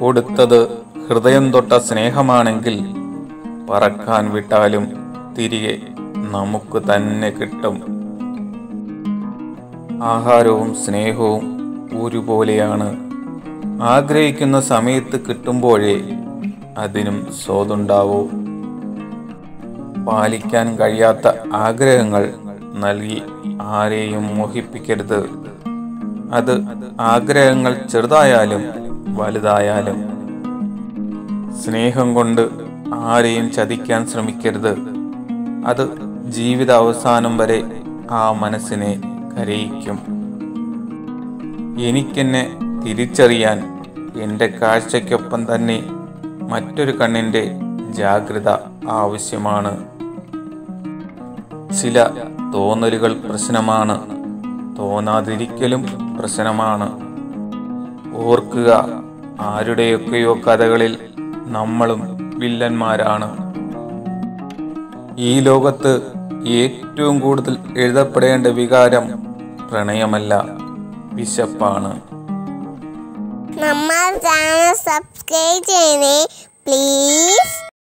കൊടുത്തത് ഹൃദയം തൊട്ട സ്നേഹമാണെങ്കിൽ പറക്കാൻ വിട്ടാലും തിരികെ നമുക്ക് തന്നെ കിട്ടും ആഹാരവും സ്നേഹവും ഒരുപോലെയാണ് ആഗ്രഹിക്കുന്ന സമയത്ത് കിട്ടുമ്പോഴേ അതിനും സ്വാദുണ്ടാവൂ പാലിക്കാൻ കഴിയാത്ത ആഗ്രഹങ്ങൾ നൽകി ആരെയും മോഹിപ്പിക്കരുത് അത് ആഗ്രഹങ്ങൾ ചെറുതായാലും വലുതായാലും സ്നേഹം കൊണ്ട് ആരെയും ചതിക്കാൻ ശ്രമിക്കരുത് അത് ജീവിത അവസാനം വരെ ആ മനസ്സിനെ കരയിക്കും എനിക്കെന്നെ തിരിച്ചറിയാൻ എൻ്റെ കാഴ്ചയ്ക്കൊപ്പം തന്നെ മറ്റൊരു കണ്ണിൻ്റെ ജാഗ്രത ആവശ്യമാണ് ചില തോന്നലുകൾ പ്രശ്നമാണ് തോന്നാതിരിക്കലും പ്രശ്നമാണ് ഓർക്കുക ആരുടെയൊക്കെയോ കഥകളിൽ നമ്മളും വില്ലന്മാരാണ് ഈ ലോകത്ത് ഏറ്റവും കൂടുതൽ എഴുതപ്പെടേണ്ട വികാരം പ്രണയമല്ല വിശപ്പാണ് നമ്മൾ ചാനൽ സബ്സ്ക്രൈബ് ചെയ്യണേ പ്ലീസ്